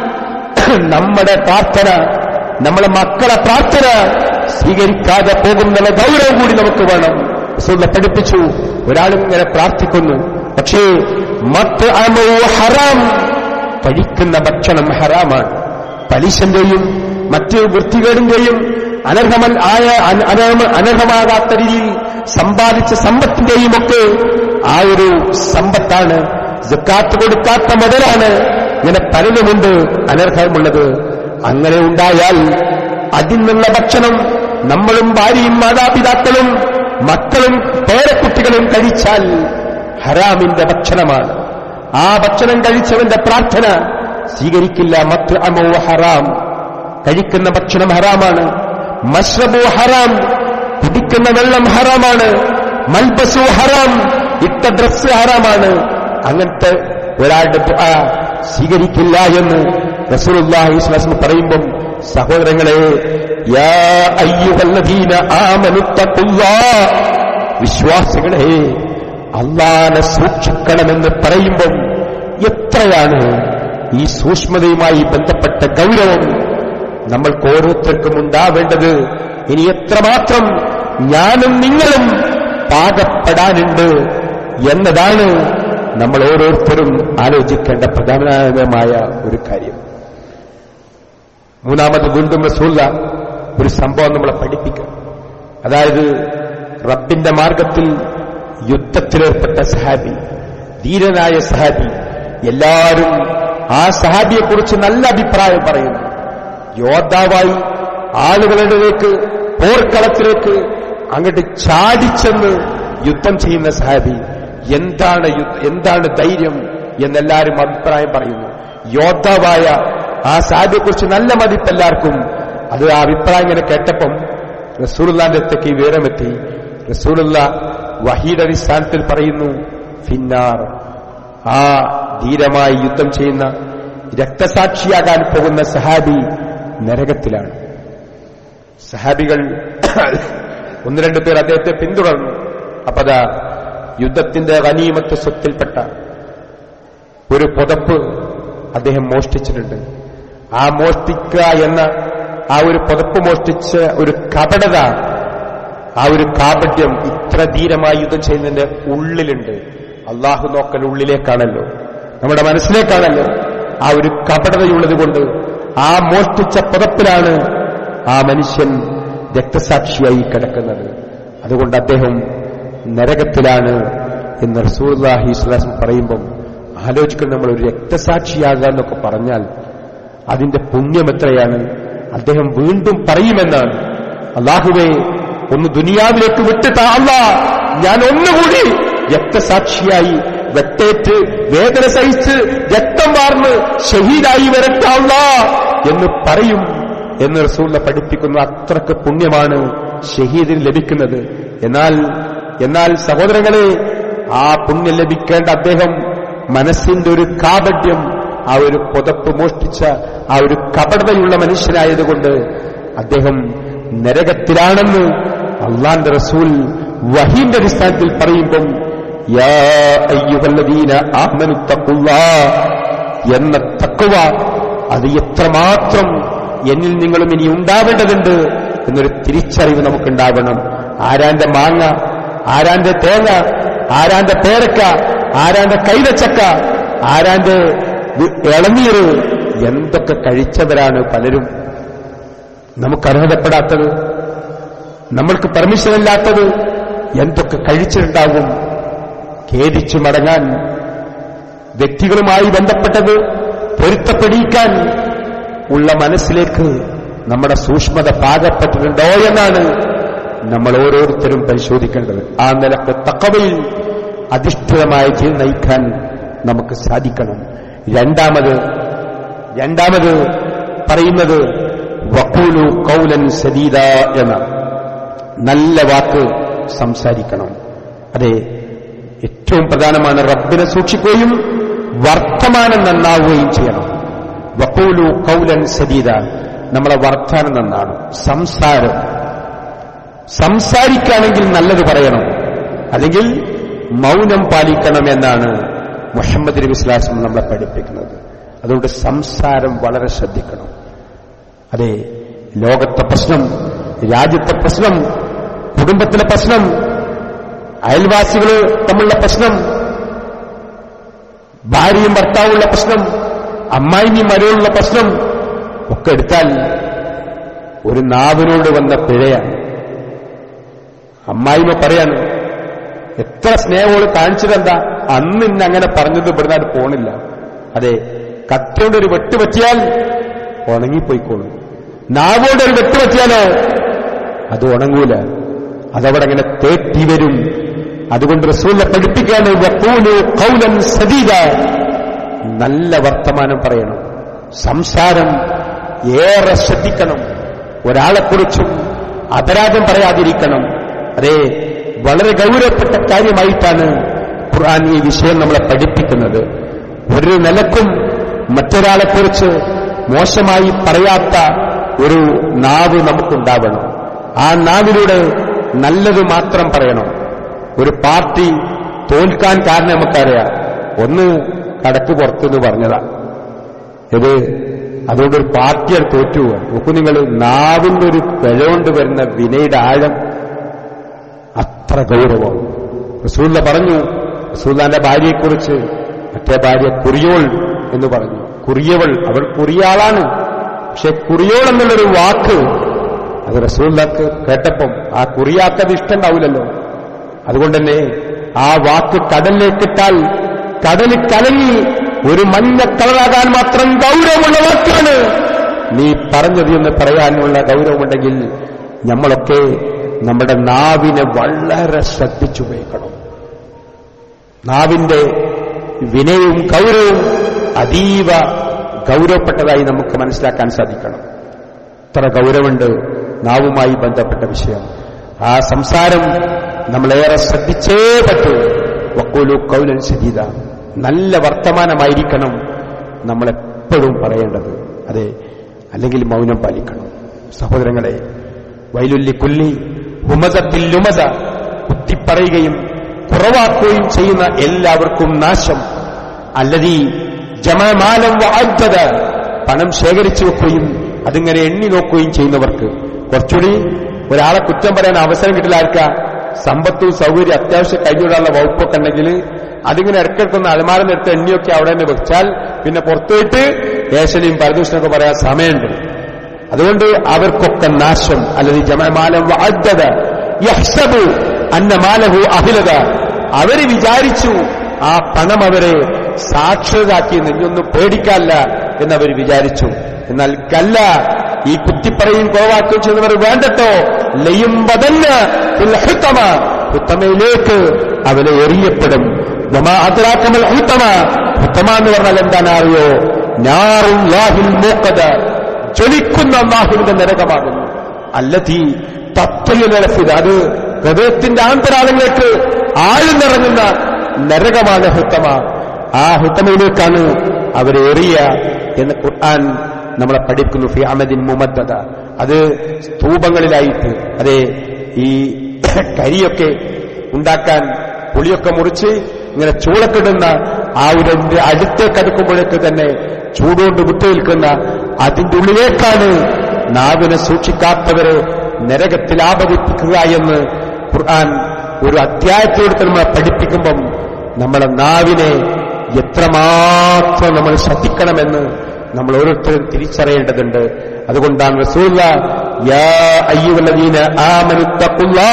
നമ്മുടെ പ്രാർത്ഥന നമ്മളെ മക്കളെ പ്രാർത്ഥന സ്വീകരിക്കാതെ പോകുന്നുള്ള ഗൗരവം കൂടി നമുക്ക് വേണം സുല്ല പഠിപ്പിച്ചു ഒരാളിങ്ങനെ പ്രാർത്ഥിക്കുന്നു പക്ഷേ മത്ത് അമോ ഹറാം കഴിക്കുന്ന ഭക്ഷണം ഹറാമാണ് പലിശന്റെയും മറ്റ് വൃത്തികേടിന്റെയും അനർഹമൻ ആയ അനർഹമാകാത്ത രീതിയിൽ സമ്പാദിച്ച സമ്പത്തിന്റെയും ഒക്കെ ആ ഒരു സമ്പത്താണ് ജക്കാത്ത് കൊടുക്കാത്ത മുതലാണ് ഇങ്ങനെ പലതുമുണ്ട് അനർഹമുള്ളത് അങ്ങനെ ഉണ്ടായാൽ അതിൽ നിന്നുള്ള ഭക്ഷണം നമ്മളും ഭാര്യയും മാതാപിതാക്കളും മക്കളും പേരക്കുട്ടികളും കഴിച്ചാൽ ഹറാമിന്റെ ഭക്ഷണമാണ് ആ ഭക്ഷണം കഴിച്ചവന്റെ പ്രാർത്ഥന സ്വീകരിക്കില്ല മറ്റ് അമോ ഹറാം കഴിക്കുന്ന ഭക്ഷണം ഹറാമാണ് മഷ്റബു ഹറാം കുടിക്കുന്ന വെള്ളം ഹറാമാണ് മൽബസു ഹറാം ഇട്ട ഡ്രസ് ഹറാമാണ് അങ്ങനത്തെ ഒരാളുടെ ദുആ സ്വീകരിക്കില്ല എന്ന് റസൂലുള്ളാഹി സ്വല്ലല്ലാഹു പറയുമ്പം സഹോദരങ്ങളെ യാ അയ്യുഹല്ലദീന ആമനുത്തഖുല്ലാഹ് വിശ്വാസികളെ അള്ളാനെ സൂക്ഷിക്കണമെന്ന് പറയുമ്പം എത്രയാണ് ഈ സൂക്ഷ്മതയുമായി ബന്ധപ്പെട്ട ഗൗരവം നമ്മൾക്ക് ഓരോരുത്തർക്കും ഉണ്ടാവേണ്ടത് ഇനി എത്രമാത്രം ഞാനും നിങ്ങളും പാകപ്പെടാനുണ്ട് എന്നതാണ് നമ്മൾ ഓരോരുത്തരും ആലോചിക്കേണ്ട പ്രധാനമായ ഒരു കാര്യം മൂന്നാമത് വീണ്ടും റസൂല്ല ഒരു സംഭവം നമ്മളെ പഠിപ്പിക്കുക അതായത് റബ്ബിന്റെ മാർഗത്തിൽ യുദ്ധത്തിലേർപ്പെട്ട സഹാബി ധീരനായ സഹാബി എല്ലാവരും ആ സഹാബിയെക്കുറിച്ച് നല്ല അഭിപ്രായം പറയുന്നു യോദ്ധാവായി ആളുകളുടെലേക്ക് പോർക്കളത്തിലേക്ക് അങ്ങോട്ട് ചാടിച്ചെന്ന് യുദ്ധം ചെയ്യുന്ന സഹാബി എന്താണ് യുദ്ധ- എന്താണ് ധൈര്യം എന്നെല്ലാവരും അഭിപ്രായം പറയുന്നു യോദ്ധാവായ ആ സാഹിബിയെക്കുറിച്ച് നല്ല മതിപ്പ് എല്ലാവർക്കും അത് ആ അഭിപ്രായം ഇങ്ങനെ കേട്ടപ്പം റസൂലുള്ളാന്റെ അടുത്തേക്ക് ഈ വിവരമെത്തി റസൂലുള്ള വഹീദ് അടിസ്ഥാനത്തിൽ പറയുന്നു ഫിന്നാർ ആ ധീരമായി യുദ്ധം ചെയ്യുന്ന രക്തസാക്ഷിയാകാൻ പോകുന്ന സഹാബി നരകത്തിലാണ് സഹാബികൾ ഒന്ന് രണ്ട് പേർ അദ്ദേഹത്തെ പിന്തുടർന്നു അപ്പതാ യുദ്ധത്തിന്റെ ഗനീമത്ത് സ്വത്തിൽപ്പെട്ട ഒരു പുതപ്പ് അദ്ദേഹം മോഷ്ടിച്ചിട്ടുണ്ട് ആ മോഷ്ടിക്കുക എന്ന ആ ഒരു പുതപ്പ് മോഷ്ടിച്ച ഒരു കപടത ആ ഒരു കാപട്യം ഇത്ര ധീരമായി യുദ്ധം ചെയ്യുന്നതിന്റെ ഉള്ളിലുണ്ട് അള്ളാഹു നോക്കൽ ഉള്ളിലേക്കാണല്ലോ നമ്മുടെ മനസ്സിലേക്കാണല്ലോ ആ ഒരു കപടതയുള്ളത് കൊണ്ട് ആ മോഷ്ടിച്ച പുതപ്പിലാണ് ആ മനുഷ്യൻ രക്തസാക്ഷിയായി കിടക്കുന്നത് അതുകൊണ്ട് അദ്ദേഹം നരകത്തിലാണ് എന്ന് റസൂർലാഹി സ്വലാസം പറയുമ്പം ആലോചിക്കുന്ന നമ്മൾ ഒരു രക്തസാക്ഷിയാകുക എന്നൊക്കെ പറഞ്ഞാൽ അതിന്റെ പുണ്യം എത്രയാണ് അദ്ദേഹം വീണ്ടും പറയുമെന്നാണ് അള്ളാഹുവേ ഒന്ന് ദുനിയാവിലേക്ക് വിട്ടിട്ട അല്ല ഞാൻ ഒന്നുകൂടി രക്തസാക്ഷിയായി വെട്ടേറ്റ് വേദന സഹിച്ച് രക്തം വാർന്ന് ഷഹീദായി വരട്ടാവുള്ള എന്ന് പറയും എന്ന് റസൂള്ള പഠിപ്പിക്കുന്നു അത്രക്ക് പുണ്യമാണ് ഷഹീദിന് ലഭിക്കുന്നത് എന്നാൽ എന്നാൽ സഹോദരങ്ങളെ ആ പുണ്യം ലഭിക്കേണ്ട അദ്ദേഹം മനസ്സിന്റെ ഒരു കാപട്യം ആ ഒരു പുതപ്പ് മോഷ്ടിച്ച ആ ഒരു കപടതയുള്ള മനുഷ്യനായതുകൊണ്ട് അദ്ദേഹം നരകത്തിലാണെന്ന് അള്ളാന്റെ റസൂൽ വഹീന്റെ അടിസ്ഥാനത്തിൽ പറയുമ്പം യാ അയ്യുഹല്ലദീന ആമനുത്തക്കുള്ള എന്ന തക്കുവ അത് എത്രമാത്രം എന്നിൽ നിങ്ങളും ഇനി ഉണ്ടാവേണ്ടതുണ്ട് എന്നൊരു തിരിച്ചറിവ് നമുക്കുണ്ടാവണം ആരാന്റെ മാങ്ങ ആരാന്റെ തേങ്ങ ആരാന്റെ പേരക്ക ആരാന്റെ കൈതച്ചക്ക ആരാന്റെ വി- ഇളനീര് എന്തൊക്കെ കഴിച്ചവരാണ് പലരും നമുക്ക് അർഹതപ്പെടാത്തത് നമ്മൾക്ക് പെർമിഷൻ ഇല്ലാത്തത് എന്തൊക്കെ കഴിച്ചിട്ടുണ്ടാകും ഖേദിച്ചു മടങ്ങാൻ വ്യക്തികളുമായി ബന്ധപ്പെട്ടത് പൊരുത്തപ്പെടിയിക്കാൻ ഉള്ള മനസ്സിലേക്ക് നമ്മുടെ സൂക്ഷ്മത പാകപ്പെട്ടിട്ടുണ്ടോ എന്നാണ് നമ്മൾ ഓരോരുത്തരും പരിശോധിക്കേണ്ടത് ആ നിലക്ക് തക്കവയിൽ അധിഷ്ഠിതമായ ജീവിതം നയിക്കാൻ നമുക്ക് സാധിക്കണം രണ്ടാമത് രണ്ടാമത് പറയുന്നത് വക്കൂലു കൗലൻ സദീദ എന്ന നല്ല വാക്ക് സംസാരിക്കണം അതെ ഏറ്റവും പ്രധാനമാണ് റബ്ബിനെ സൂക്ഷിക്കുകയും വർത്തമാനം നന്നാവുകയും ചെയ്യണം വക്കൂലു കൗലൻ സദീദ നമ്മളെ വർത്താനം നന്നാണ് സംസാരം സംസാരിക്കുകയാണെങ്കിൽ നല്ലത് പറയണം അല്ലെങ്കിൽ മൗനം പാലിക്കണം എന്നാണ് മുഹമ്മദ് നബി ഇസ്ലാസം നമ്മളെ പഠിപ്പിക്കുന്നത് അതുകൊണ്ട് സംസാരം വളരെ ശ്രദ്ധിക്കണം അതെ ലോകത്തെ പ്രശ്നം രാജ്യത്തെ പ്രശ്നം കുടുംബത്തിലെ പ്രശ്നം അയൽവാസികൾ തമ്മിലുള്ള പ്രശ്നം ഭാര്യയും ഭർത്താവുള്ള പ്രശ്നം അമ്മായിയും മരവുള്ള പ്രശ്നം ഒക്കെ എടുത്താൽ ഒരു നാവിനോട് വന്ന പിഴയാണ് അമ്മായിമ പറയാണ് എത്ര സ്നേഹോള് കാണിച്ചതെന്താ അന്ന് ഇന്ന് അങ്ങനെ പറഞ്ഞത് ഇവിടുന്ന് അത് പോണില്ല അതെ കത്തോണ്ട് ഒരു വെട്ട് പറ്റിയാൽ ഉണങ്ങിപ്പോയിക്കോളും നാവോട് ഒരു വെട്ട് പറ്റിയാലോ അത് ഉണങ്ങൂല അതവിടെ അങ്ങനെ തേറ്റി വരും അതുകൊണ്ട് റസൂലിനെ പഠിപ്പിക്കാണ് വഖൂലു ഖൗലൻ സദീദ നല്ല വർത്തമാനം പറയണം സംസാരം ഏറെ ശ്രദ്ധിക്കണം ഒരാളെക്കുറിച്ചും അപരാധം പറയാതിരിക്കണം അതെ വളരെ ഗൗരവപ്പെട്ട കാര്യമായിട്ടാണ് ഖുർആൻ ഈ വിഷയം നമ്മളെ പഠിപ്പിക്കുന്നത് ഒരു നിലക്കും മറ്റൊരാളെക്കുറിച്ച് മോശമായി പറയാത്ത ഒരു നാവ് നമുക്കുണ്ടാവണം ആ നാവിലൂടെ നല്ലത് മാത്രം പറയണം ഒരു പാർട്ടി തോൽക്കാൻ കാരണം നമുക്കറിയാം ഒന്ന് കടക്ക് പുറത്തുനിന്ന് പറഞ്ഞതാ ഇത് അതുകൊണ്ടൊരു പാർട്ടിയാണ് തോറ്റു നോക്കൂ നിങ്ങൾ നാവിന്റെ ഒരു പിഴ കൊണ്ട് വരുന്ന വിനയുടെ ആഴം അത്ര ഗൗരവം റസൂല്ല പറഞ്ഞു റസൂല്ലാന്റെ ഭാര്യയെക്കുറിച്ച് മറ്റേ ഭാര്യ കുറിയോൾ എന്ന് പറഞ്ഞു കുറിയവൾ അവൾ കുറിയാളാണ് പക്ഷെ കുറിയോൾ എന്നുള്ളൊരു വാക്ക് അത് റസൂല്ലക്ക് കേട്ടപ്പം ആ കുറിയാക്കത് ഇഷ്ടണ്ടാവില്ലല്ലോ അതുകൊണ്ട് തന്നെ ആ വാക്ക് കടലിലേക്കിട്ടാൽ കടൽ കലങ്ങി ഒരു മഞ്ഞ കളറാകാൻ മാത്രം ഗൗരവമുള്ള വാക്കാണ് നീ പറഞ്ഞത് എന്ന് പറയാനുള്ള ഗൗരവമുണ്ടെങ്കിൽ നമ്മളൊക്കെ നമ്മുടെ നാവിനെ വളരെ ശ്രദ്ധിച്ചുപയോഗിക്കണം നാവിന്റെ വിനയവും ഗൗരവവും അതീവ ഗൗരവപ്പെട്ടതായി നമുക്ക് മനസ്സിലാക്കാൻ സാധിക്കണം ഇത്ര ഗൗരവമുണ്ട് നാവുമായി ബന്ധപ്പെട്ട വിഷയം ആ സംസാരം നമ്മളേറെ ശ്രദ്ധിച്ചേ പറ്റൂ വക്കോലു കൗലൻ ശരീത നല്ല വർത്തമാനമായിരിക്കണം നമ്മളെപ്പോഴും പറയേണ്ടത് അതെ അല്ലെങ്കിൽ മൗനം പാലിക്കണം സഹോദരങ്ങളെ വൈലുല്ലി കുല്ലി ഹുമതത്തിൽ ലുമത കുത്തിപ്പറയുകയും കുറവാക്കുകയും ചെയ്യുന്ന എല്ലാവർക്കും നാശം അല്ലതീ ജമാമാലം വാഗ്ദത പണം ശേഖരിച്ചു വെക്കുകയും അതിങ്ങനെ എണ്ണി നോക്കുകയും ചെയ്യുന്നവർക്ക് കുറച്ചുകൂടി ഒരാളെ കുറ്റം പറയാൻ അവസരം കിട്ടില്ല ആർക്കാ സമ്പത്തും സൗകര്യം അത്യാവശ്യം കഴിഞ്ഞുവിടാനുള്ള വകുപ്പൊക്കെ ഉണ്ടെങ്കിൽ അതിങ്ങനെ ഇടയ്ക്കിടക്കൊന്ന് അലമാരം എടുത്ത് എണ്ണിയൊക്കെ അവിടെ തന്നെ വെച്ചാൽ പിന്നെ പുറത്തുപോയിട്ട് ഏശനെയും പരദൂഷണമൊക്കെ പറയാൻ സമയമുണ്ട് അതുകൊണ്ട് അവർക്കൊക്കെ നാശം അല്ലെങ്കിൽ ജമമാലം വാഗ്ദത യഹ്സബു അന്നമാലഹു അഹിലത അവര് വിചാരിച്ചു ആ പണം അവരെ സാക്ഷരതാക്കി നെഞ്ഞൊന്നും പേടിക്കാല്ല എന്നവർ വിചാരിച്ചു എന്നാൽ കല്ല ഈ കുത്തിപ്പറയും കുറവാക്കുകയും ചെയ്യുന്നവർ വേണ്ടട്ടോ ലയുമ്പതല്ല ഹുത്തമ ഹുത്തമയിലേക്ക് അവരെ എറിയപ്പെടും അതിരാക്കമൽ ഹുത്തമ ഹുത്തമ എന്ന് പറഞ്ഞാൽ എന്താണ് അറിയോ ഞാറും ലാഹിൽ മൂക്കത ജ്വലിക്കുന്ന അള്ളാഹുവിന്റെ നരകമാകുന്നു അല്ലതീ തത്വയിലഫിത് അത് ഹൃദയത്തിന്റെ ആന്തരാളങ്ങളിലേക്ക് ആഴ്ന്നിറങ്ങുന്ന നരകമാണ് ഹുത്തമ ആ ഹുത്തമയിലേക്കാണ് അവരെ എറിയ എന്ന് ഖുർആൻ നമ്മളെ പഠിക്കുന്നു ഫി അമദിൻ മുമദ്ദത അത് സ്തൂപങ്ങളിലായിട്ട് അതെ ഈ കരിയൊക്കെ ഉണ്ടാക്കാൻ പുളിയൊക്കെ മുറിച്ച് ഇങ്ങനെ ചൂളക്കിടുന്ന ആ ഒരു അടുത്തേക്ക് അടുക്കുമ്പോഴേക്ക് തന്നെ ചൂടുകൊണ്ട് വിട്ടുനിൽക്കുന്ന അതിന്റെ ഉള്ളിലേക്കാണ് നാവിനെ സൂക്ഷിക്കാത്തവരെ നരകത്തിൽ ആപതിപ്പിക്കുക എന്ന് ഖുർആൻ ഒരു അധ്യായത്തിലൂടെ നമ്മളെ പഠിപ്പിക്കുമ്പം നമ്മളെ നാവിനെ എത്രമാത്രം നമ്മൾ ശ്രദ്ധിക്കണമെന്ന് നമ്മൾ ഓരോരുത്തരും തിരിച്ചറിയേണ്ടതുണ്ട് അതുകൊണ്ടാണ് റസൂല്ല യാ അയ്യുവല്ലദീന ആമനുത്തഖുല്ലാ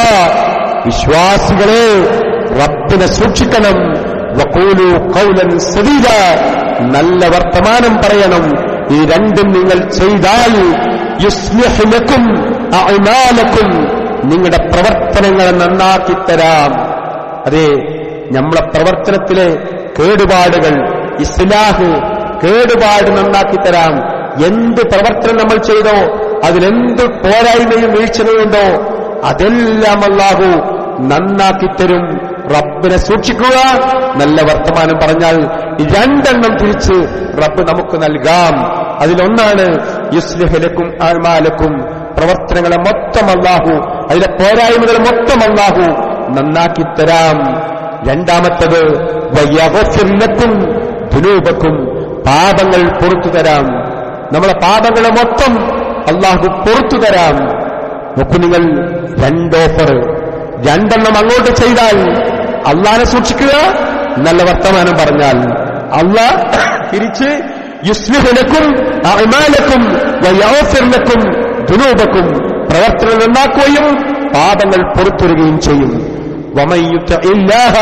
വിശ്വാസികളെ റബ്ബിനെ സൂക്ഷിക്കണം വഖൂലു ഖൗലൻ സദീദ നല്ല വർത്തമാനം പറയണം ഈ രണ്ടും നിങ്ങൾ ചെയ്താൽ യുസ്ലിഹ് ലക്കും അഅ്മാലക്കും നിങ്ങളുടെ പ്രവർത്തനങ്ങളെ നന്നാക്കി തരാം അതെ നമ്മളെ പ്രവർത്തനത്തിലെ കേടുപാടുകൾ ഇസ്ലാഹ് കേടുപാട് നന്നാക്കി തരാം എന്ത് പ്രവർത്തനം നമ്മൾ ചെയ്തോ അതിലെന്ത് പോരായ്മയും വീഴ്ചകളുണ്ടോ അതെല്ലാം അല്ലാഹു നന്നാക്കി തരും റബ്ബിനെ സൂക്ഷിക്കുക നല്ല വർത്തമാനം പറഞ്ഞാൽ രണ്ടെണ്ണം തിരിച്ച് റബ്ബ് നമുക്ക് നൽകാം അതിലൊന്നാണ് യുസ്ലിഹലക്കും ആഴ്മാലക്കും പ്രവർത്തനങ്ങളെ മൊത്തം അല്ലാഹു അതിലെ പോരായ്മകൾ മൊത്തം അല്ലാഹു നന്നാക്കി തരാം രണ്ടാമത്തത് വയ്യവസില്ലക്കും ദുനൂപക്കും പാപങ്ങൾ പൊറത്തു തരാം നമ്മളെ പാപങ്ങളെ മൊത്തം അള്ളാഹു പൊറത്തു തരാം നോക്കൂ നിങ്ങൾ രണ്ടോഫർ രണ്ടെണ്ണം അങ്ങോട്ട് ചെയ്താൽ അള്ളാനെ സൂക്ഷിക്കുക നല്ല വർത്തമാനം പറഞ്ഞാൽ അള്ളാഹ് തിരിച്ച് യുസ്ലിഹനക്കും അമാലക്കും വയോഫിർലക്കും ദുനൂപക്കും പ്രവർത്തനം നന്നാക്കുകയും പാപങ്ങൾ പൊറത്തുവരികയും ചെയ്യും വമയ്യുത്ത ഇല്ലാഹ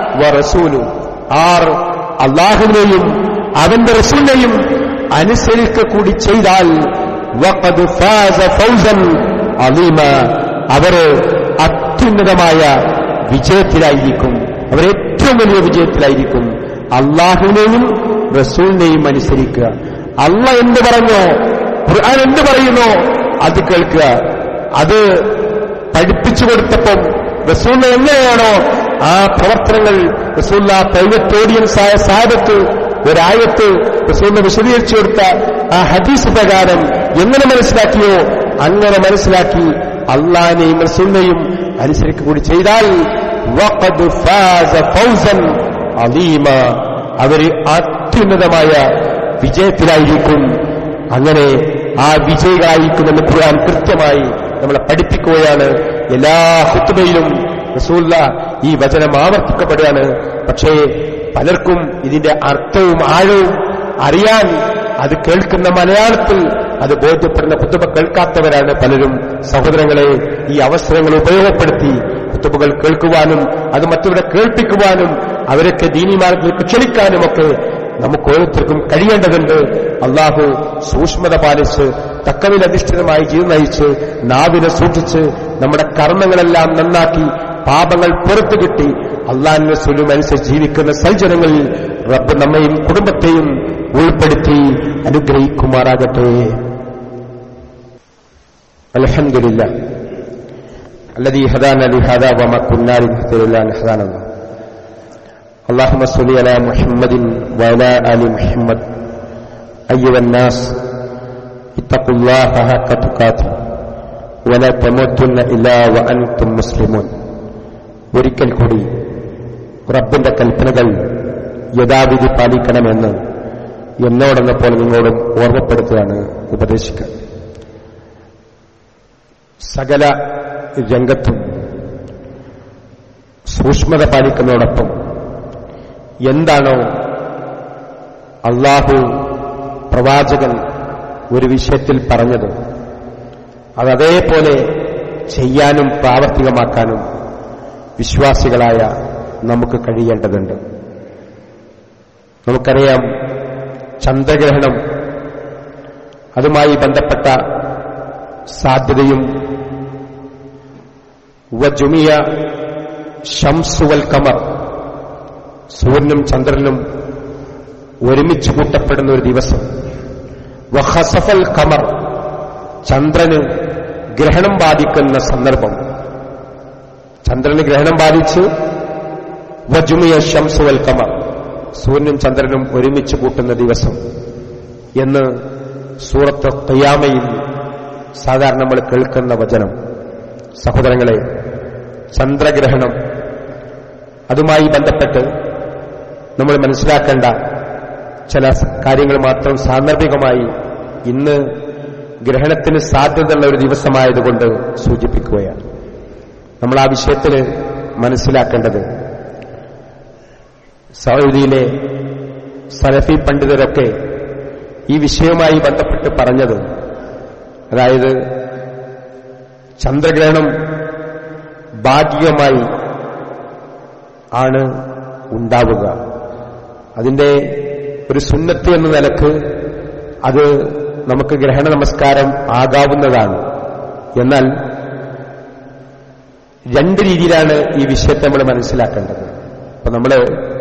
വറസൂലു ആർ അള്ളാഹുവിനെയും അവന്റെ റസൂലിനെയും അനുസരിക്ക കൂടി ചെയ്താൽ വഖദ് ഫാസ ഫൗസൻ അലീമ അവര് അത്യുന്നതമായ വിജയത്തിലായിരിക്കും അവരേറ്റവും വലിയ വിജയത്തിലായിരിക്കും അള്ളാഹുവിനെയും റസൂലിനെയും അനുസരിക്കുക അള്ള എന്ത് പറഞ്ഞോ ഖുർആൻ എന്ത് പറയുന്നോ അത് കേൾക്കുക അത് പഠിപ്പിച്ചു കൊടുത്തപ്പം റസൂലിനെ എങ്ങനെയാണോ ആ പ്രവർത്തനങ്ങൾ റസൂല്ല പ്രൈവറ്റ് ഓഡിയൻസ് ആയ സാധത്ത് ഒരായത്ത് റസൂലിനെ വിശദീകരിച്ചു കൊടുത്ത ആ ഹദീസ് പ്രകാരം എങ്ങനെ മനസ്സിലാക്കിയോ അങ്ങനെ മനസ്സിലാക്കി അള്ളാഹിനെയും റസൂലിനെയും അനുസരിക്കുക കൂടി ചെയ്താൽ വഖദ് ഫാസ ഫൗസൻ അലീമ അവര് അത്യുന്നതമായ വിജയത്തിലായിരിക്കും അങ്ങനെ ആ വിജയികളായിരിക്കുമെന്ന് ഖുർആൻ കൃത്യമായി നമ്മളെ പഠിപ്പിക്കുകയാണ് എല്ലാ ഹുത്തുബയിലും റസൂല്ല ഈ വചനം ആവർത്തിക്കപ്പെടുകയാണ് പക്ഷേ പലർക്കും ഇതിന്റെ അർത്ഥവും ആഴവും അറിയാൻ അത് കേൾക്കുന്ന മലയാളത്തിൽ അത് ബോധ്യപ്പെടുന്ന കുത്തുബ കേൾക്കാത്തവരാണ് പലരും സഹോദരങ്ങളെ ഈ അവസരങ്ങൾ ഉപയോഗപ്പെടുത്തി കുത്തുബകൾ കേൾക്കുവാനും അത് മറ്റവരെ കേൾപ്പിക്കുവാനും അവരൊക്കെ ദീനിമാർഗത്തിലേക്ക് ക്ഷണിക്കാനുമൊക്കെ നമുക്ക് ഓരോരുത്തർക്കും കഴിയേണ്ടതുണ്ട് അള്ളാഹു സൂക്ഷ്മത പാലിച്ച് തക്കവിലധിഷ്ഠിതമായി ജീവിതം നയിച്ച് നാവിനെ സൂക്ഷിച്ച് നമ്മുടെ കർമ്മങ്ങളെല്ലാം നന്നാക്കി പാപങ്ങൾ പുറത്തു കിട്ടി അള്ളാഹിന്റെ സ്വലും അനുസരിച്ച് ജീവിക്കുന്ന സജ്ജനങ്ങളിൽ റബ്ബ് നമ്മയും കുടുംബത്തെയും ഉൾപ്പെടുത്തി അനുഗ്രഹിക്കുമാറാകട്ടെ അലഹമില്ല الذي هدانا لهذا وما كنا لنهتدي الا ان هدانا الله اللهم صل على محمد وعلى ال محمد ايها الناس اتقوا الله حق تقاته ولا تموتن الا وانتم مسلمون ഒരിക്കൽ കൂടി റബ്ബിന്റെ കൽപ്പനകൾ യഥാവിധി പാലിക്കണമെന്ന് എന്നോടെന്നപ്പോൾ നിങ്ങളോടും ഓർമ്മപ്പെടുത്തുകയാണ് ഉപദേശിക്കുക സകല രംഗത്തും സൂക്ഷ്മത പാലിക്കുന്നതോടൊപ്പം എന്താണോ അള്ളാഹു പ്രവാചകൻ ഒരു വിഷയത്തിൽ പറഞ്ഞത് അത് അതേപോലെ ചെയ്യാനും പ്രാവർത്തികമാക്കാനും വിശ്വാസികളായ നമുക്ക് കഴിയേണ്ടതുണ്ട് നമുക്കറിയാം ചന്ദ്രഗ്രഹണം അതുമായി ബന്ധപ്പെട്ട സാധ്യതയും വജുമിയ ഷംസുവൽ കമർ സൂര്യനും ചന്ദ്രനും ഒരുമിച്ച് കൂട്ടപ്പെടുന്ന ഒരു ദിവസം വഹസഫൽ കമർ ചന്ദ്രന് ഗ്രഹണം ബാധിക്കുന്ന സന്ദർഭം ചന്ദ്രന് ഗ്രഹണം ബാധിച്ച് വജുമിയ ഷംസുവൽ കമർ സൂര്യനും ചന്ദ്രനും ഒരുമിച്ച് കൂട്ടുന്ന ദിവസം എന്ന് സൂറത്ത് തയ്യാമയിൽ സാധാരണ നമ്മൾ കേൾക്കുന്ന വചനം സഹോദരങ്ങളെ ചന്ദ്രഗ്രഹണം അതുമായി ബന്ധപ്പെട്ട് നമ്മൾ മനസ്സിലാക്കേണ്ട ചില കാര്യങ്ങൾ മാത്രം സാന്ദർഭികമായി ഇന്ന് ഗ്രഹണത്തിന് സാധ്യതയുള്ള ഒരു ദിവസമായതുകൊണ്ട് സൂചിപ്പിക്കുകയാണ് നമ്മൾ ആ വിഷയത്തിൽ മനസ്സിലാക്കേണ്ടത് സൗദിയിലെ സലഫി പണ്ഡിതരൊക്കെ ഈ വിഷയവുമായി ബന്ധപ്പെട്ട് പറഞ്ഞത് അതായത് ചന്ദ്രഗ്രഹണം ഭാഗികമായി ആണ് ഉണ്ടാവുക അതിന്റെ ഒരു സുന്നത്ത് എന്ന നിലക്ക് അത് നമുക്ക് ഗ്രഹണ നമസ്കാരം ആകാവുന്നതാണ് എന്നാൽ രണ്ട് രീതിയിലാണ് ഈ വിഷയത്തെ നമ്മൾ മനസ്സിലാക്കേണ്ടത് അപ്പൊ നമ്മള്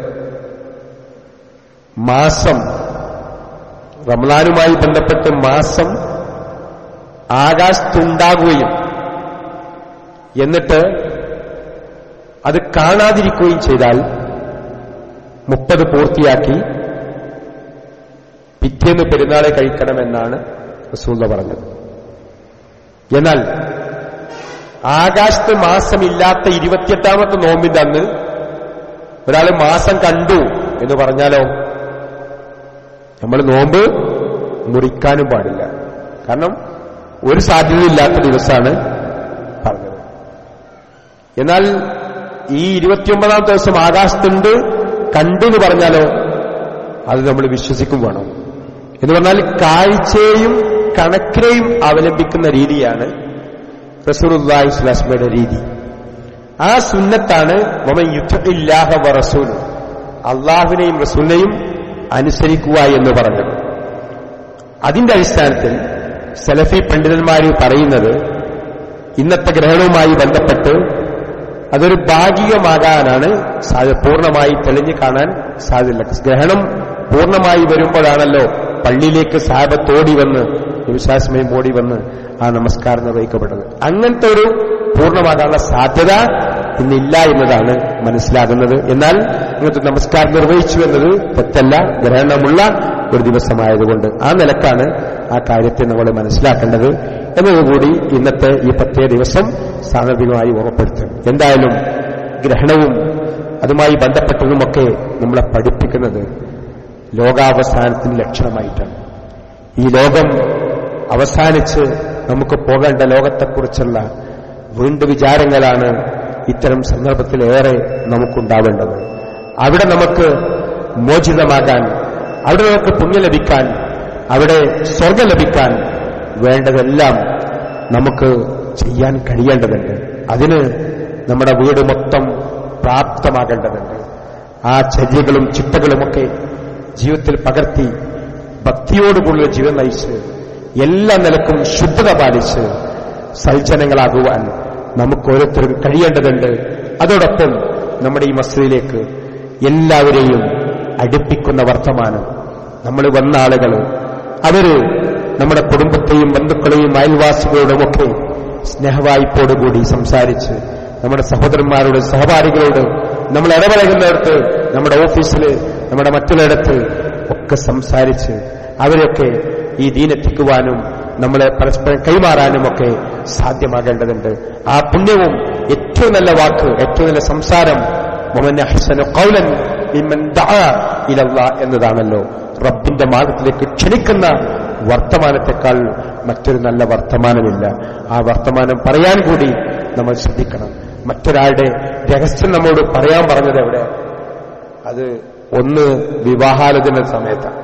മാസം റംലാനുമായി ബന്ധപ്പെട്ട് മാസം ആകാശത്തുണ്ടാകുകയും എന്നിട്ട് അത് കാണാതിരിക്കുകയും ചെയ്താൽ മുപ്പത് പൂർത്തിയാക്കി പിറ്റേന്ന് പെരുന്നാളെ കഴിക്കണമെന്നാണ് റസൂല പറഞ്ഞത് എന്നാൽ ആകാശത്ത് മാസമില്ലാത്ത ഇരുപത്തിയെട്ടാമത്തെ നോമ്പിന്റെ അന്ന് ഒരാൾ മാസം കണ്ടു എന്ന് പറഞ്ഞാലോ നമ്മൾ നോമ്പ് മുറിക്കാനും പാടില്ല കാരണം ഒരു സാധ്യതയില്ലാത്ത ദിവസമാണ് പറഞ്ഞത് എന്നാൽ ഈ ഇരുപത്തിയൊമ്പതാം ദിവസം ആകാശത്തുണ്ട് കണ്ടു എന്ന് പറഞ്ഞാലോ അത് നമ്മൾ വിശ്വസിക്കും വേണം എന്ന് പറഞ്ഞാൽ കാഴ്ചയെയും കണക്കിനെയും അവലംബിക്കുന്ന രീതിയാണ് റസൂറുല്ലാഹി സ്വലാസ്മയുടെ രീതി ആ സുന്നത്താണ് മമൻ യുദ്ധമില്ലാഹ വ റസൂൽ അള്ളാഹുവിനെയും റസൂലിനെയും അനുസരിക്കുക എന്ന് പറഞ്ഞത് അതിന്റെ അടിസ്ഥാനത്തിൽ സലഫി പണ്ഡിതന്മാർ പറയുന്നത് ഇന്നത്തെ ഗ്രഹണവുമായി ബന്ധപ്പെട്ട് അതൊരു ഭാഗികമാകാനാണ് സാധ്യത പൂർണ്ണമായി തെളിഞ്ഞു കാണാൻ സാധ്യതയില്ല ഗ്രഹണം പൂർണ്ണമായി വരുമ്പോഴാണല്ലോ പള്ളിയിലേക്ക് സാഹബത്ത് ഓടി വന്ന് വിശ്വാസമയം ഓടി വന്ന് ആ നമസ്കാരം നിർവഹിക്കപ്പെട്ടത് അങ്ങനത്തെ ഒരു പൂർണ്ണമാകാനുള്ള സാധ്യത ഇന്നില്ല എന്നതാണ് മനസ്സിലാകുന്നത് എന്നാൽ ഇങ്ങനത്തെ നമസ്കാരം നിർവഹിച്ചു എന്നത് തെറ്റല്ല ഗ്രഹണമുള്ള ഒരു ദിവസമായതുകൊണ്ട് ആ നിലക്കാണ് ആ കാര്യത്തെ നമ്മൾ മനസ്സിലാക്കേണ്ടത് എന്നതുകൂടി ഇന്നത്തെ ഈ പ്രത്യേക ദിവസം സാന്ദർഭികമായി ഓർമ്മപ്പെടുത്തും എന്തായാലും ഗ്രഹണവും അതുമായി ബന്ധപ്പെട്ടതുമൊക്കെ നമ്മളെ പഠിപ്പിക്കുന്നത് ലോകാവസാനത്തിന്റെ ലക്ഷണമായിട്ടാണ് ഈ ലോകം അവസാനിച്ച് നമുക്ക് പോകേണ്ട ലോകത്തെക്കുറിച്ചുള്ള വീണ്ടു വിചാരങ്ങളാണ് ഇത്തരം സന്ദർഭത്തിൽ ഏറെ നമുക്കുണ്ടാവേണ്ടത് അവിടെ നമുക്ക് മോചിതമാകാൻ അവിടെ നമുക്ക് പുണ്യം ലഭിക്കാൻ അവിടെ സ്വർഗം ലഭിക്കാൻ വേണ്ടതെല്ലാം നമുക്ക് ചെയ്യാൻ കഴിയേണ്ടതുണ്ട് അതിന് നമ്മുടെ വീട് മൊത്തം പ്രാപ്തമാകേണ്ടതുണ്ട് ആ ചര്യകളും ചിട്ടകളുമൊക്കെ ജീവിതത്തിൽ പകർത്തി ഭക്തിയോടുകൂടിയ ജീവിതം നയിച്ച് എല്ലാ നിലക്കും ശുദ്ധത പാലിച്ച് സൽജനങ്ങളാകുവാൻ നമുക്ക് ഓരോരുത്തരും കഴിയേണ്ടതുണ്ട് അതോടൊപ്പം നമ്മുടെ ഈ മസ്ജിദിലേക്ക് എല്ലാവരെയും അടുപ്പിക്കുന്ന വർത്തമാനം നമ്മൾ വന്ന ആളുകൾ അവര് നമ്മുടെ കുടുംബത്തെയും ബന്ധുക്കളെയും അയൽവാസികളോടുമൊക്കെ സ്നേഹവായ്പോടുകൂടി സംസാരിച്ച് നമ്മുടെ സഹോദരന്മാരോട് സഹപാഠികളോട് നമ്മൾ ഇടപഴകുന്നിടത്ത് നമ്മുടെ ഓഫീസിൽ നമ്മുടെ മറ്റുള്ളിടത്ത് ഒക്കെ സംസാരിച്ച് അവരൊക്കെ ഈ ദീനെത്തിക്കുവാനും നമ്മളെ പരസ്പരം കൈമാറാനും ഒക്കെ സാധ്യമാകേണ്ടതുണ്ട് ആ പുണ്യവും ഏറ്റവും നല്ല വാക്ക് ഏറ്റവും നല്ല സംസാരം മുഹമ്മദ് ഹസൻ കൗലൻ മിമ്മൻ ദഅ ഇലല്ലാ എന്നതാണല്ലോ റബ്ബിന്റെ മാർഗത്തിലേക്ക് ക്ഷണിക്കുന്ന വർത്തമാനത്തെക്കാൾ മറ്റൊരു നല്ല വർത്തമാനമില്ല ആ വർത്തമാനം പറയാൻ കൂടി നമ്മൾ ശ്രദ്ധിക്കണം മറ്റൊരാളുടെ രഹസ്യം നമ്മോട് പറയാൻ പറഞ്ഞത് എവിടെ അത് ഒന്ന് വിവാഹാലോചന സമയത്താണ്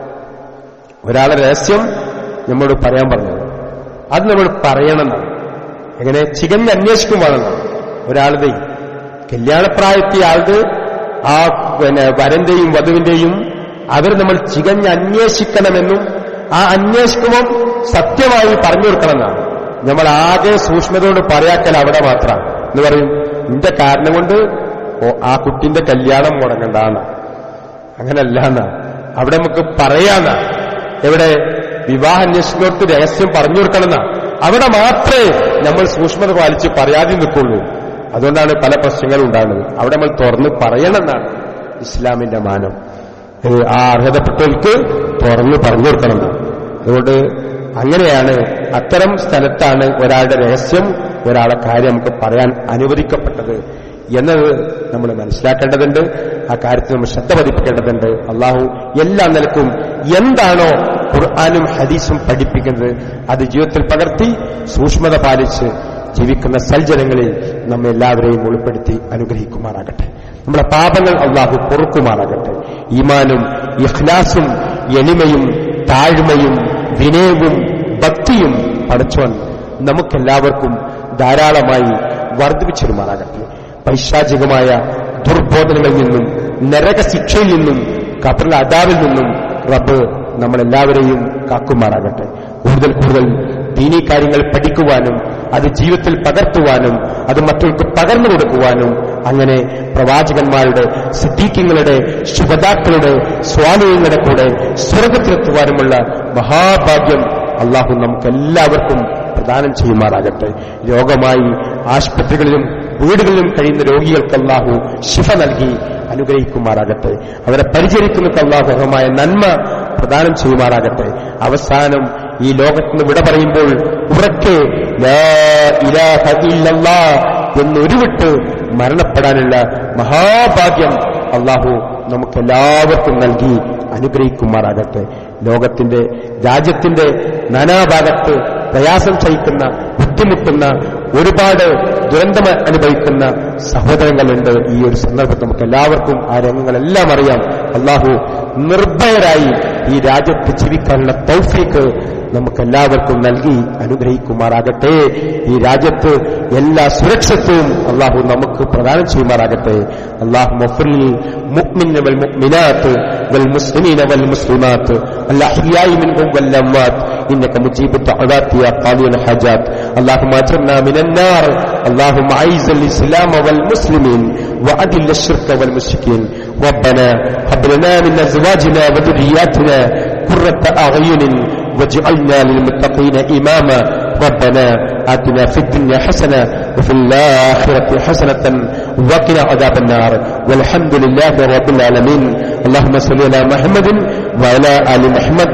ഒരാളെ രഹസ്യം നമ്മോട് പറയാൻ പറഞ്ഞത് അത് നമ്മൾ പറയണമെന്നാണ് എങ്ങനെ ചികഞ്ഞ് അന്വേഷിക്കുമ്പോഴെന്നാണ് ഒരാളുടെ കല്യാണപ്രായത്തിയ ആൾക്ക് ആ പിന്നെ വരന്റെയും വധുവിന്റെയും അവർ നമ്മൾ ചികഞ്ഞ് അന്വേഷിക്കണമെന്നും ആ അന്വേഷിക്കുമ്പോൾ സത്യമായി പറഞ്ഞു കൊടുക്കണമെന്നാണ് നമ്മൾ ആകെ സൂക്ഷ്മതയോട് പറയാക്കൽ അവിടെ മാത്രമാണ് എന്ന് പറയും നിന്റെ കാരണം കൊണ്ട് ഓ ആ കുട്ടിന്റെ കല്യാണം മുടങ്ങണ്ടാന്ന അങ്ങനല്ല എന്നാ അവിടെ നമുക്ക് പറയാന്ന എവിടെ വിവാഹ അന്വേഷണത്തോട്ട് രഹസ്യം പറഞ്ഞു കൊടുക്കണമെന്ന അവിടെ മാത്രമേ നമ്മൾ സൂക്ഷ്മത പാലിച്ച് പറയാതെ നിൽക്കുള്ളൂ അതുകൊണ്ടാണ് പല പ്രശ്നങ്ങളും ഉണ്ടാകുന്നത് അവിടെ നമ്മൾ തുറന്ന് പറയണമെന്നാണ് ഇസ്ലാമിന്റെ മാനം ഏ, ആ അർഹതപ്പെട്ടവർക്ക് തുറന്ന് പറഞ്ഞു കൊടുക്കണം അതുകൊണ്ട് അങ്ങനെയാണ് അത്തരം സ്ഥലത്താണ് ഒരാളുടെ രഹസ്യം ഒരാളെ കാര്യം നമുക്ക് പറയാൻ അനുവദിക്കപ്പെട്ടത് എന്നത് നമ്മൾ മനസ്സിലാക്കേണ്ടതുണ്ട് ആ കാര്യത്തിൽ നമ്മൾ ശ്രദ്ധ പതിപ്പിക്കേണ്ടതുണ്ട് അള്ളാഹു എല്ലാ നിലക്കും എന്താണോ ഖുർആാനും ഹദീസും പഠിപ്പിക്കുന്നത് അത് ജീവിതത്തിൽ പകർത്തി സൂക്ഷ്മത പാലിച്ച് ജീവിക്കുന്ന സൽജനങ്ങളിൽ നമ്മെ എല്ലാവരെയും ഉൾപ്പെടുത്തി അനുഗ്രഹിക്കുമാറാകട്ടെ നമ്മുടെ പാപങ്ങൾ അള്ളാഹു പൊറുക്കുമാറാകട്ടെ ഈമാനും ഇഖ്ലാസും എളിമയും താഴ്മയും വിനയവും ഭക്തിയും പഠിച്ചവൻ നമുക്കെല്ലാവർക്കും ധാരാളമായി വർദ്ധിപ്പിച്ചിരുമാറാകട്ടെ പൈശാചികമായ ദുർബോധനങ്ങളിൽ നിന്നും നരകശിക്ഷയിൽ നിന്നും കബറിലെ അതാവിൽ നിന്നും റബ്ബ് നമ്മളെല്ലാവരെയും കാക്കുമാറാകട്ടെ കൂടുതൽ കൂടുതൽ ദീനീ കാര്യങ്ങൾ പഠിക്കുവാനും അത് ജീവിതത്തിൽ പകർത്തുവാനും അത് മറ്റവർക്ക് പകർന്നു കൊടുക്കുവാനും അങ്ങനെ പ്രവാചകന്മാരുടെ സിദ്ധീക്യങ്ങളുടെ ശുഭതാക്കളുടെ സ്വാമിയങ്ങളുടെ കൂടെ സ്വർഗത്തിലെത്തുവാനുമുള്ള മഹാഭാഗ്യം അള്ളാഹു നമുക്ക് എല്ലാവർക്കും പ്രദാനം ചെയ്യുമാറാകട്ടെ രോഗമായി ആശുപത്രികളിലും വീടുകളിലും കഴിയുന്ന രോഗികൾക്ക് അള്ളാഹു ശിഫ നൽകി അനുഗ്രഹിക്കുമാറാകട്ടെ അവരെ പരിചരിക്കുന്ന അള്ളാഹുഹമായ നന്മ പ്രദാനം ചെയ്യുമാറാകട്ടെ അവസാനം ഈ ലോകത്തിന് വിട പറയുമ്പോൾ ഉറക്കെ ലാ ഇലാഹ ഇല്ലല്ലാ എന്നൊരുവിട്ട് മരണപ്പെടാനുള്ള മഹാഭാഗ്യം അള്ളാഹു നമുക്കെല്ലാവർക്കും നൽകി അനുഗ്രഹിക്കുമാറാകട്ടെ ലോകത്തിന്റെ രാജ്യത്തിന്റെ നാനാഭാഗത്ത് പ്രയാസം സഹിക്കുന്ന ബുദ്ധിമുട്ടുന്ന ഒരുപാട് ദുരന്തം അനുഭവിക്കുന്ന സഹോദരങ്ങളുണ്ട് ഈ ഒരു സന്ദർഭത്തിൽ നമുക്ക് എല്ലാവർക്കും ആ രംഗങ്ങളെല്ലാം അറിയാം അള്ളാഹു നിർഭയരായി ഈ രാജ്യത്ത് ജീവിക്കാനുള്ള തൗഫീക്ക് നമുക്കെല്ലാവർക്കും നൽകി അനുഗ്രഹിക്കുമാറാകട്ടെ ഈ രാജ്യത്ത് എല്ലാ സുരക്ഷത്വവും അള്ളാഹു നമുക്ക് പ്രദാനം ചെയ്യുമാറാകട്ടെ അള്ളാഹു മഫുൽ മുഅ്മിൻ വൽ മുഅ്മിനാത്ത് വൽ മുസ്ലിമീന വൽ മുസ്ലിമാത്ത് الأحياء منهم والأموات إنك مجيب الدعوات يا قاضي الحاجات اللهم أجرنا من النار اللهم أعز الإسلام والمسلمين وأذل الشرك والمشركين ربنا هب لنا من أزواجنا وذرياتنا قرة أعين واجعلنا للمتقين إماما ربنا آتنا في الدنيا حسنة وفي الآخرة حسنة وقنا عذاب النار والحمد لله رب العالمين اللهم صل على محمد وعلى آل محمد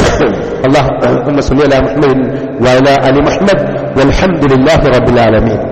اللهم صل على محمد وعلى آل محمد والحمد لله رب العالمين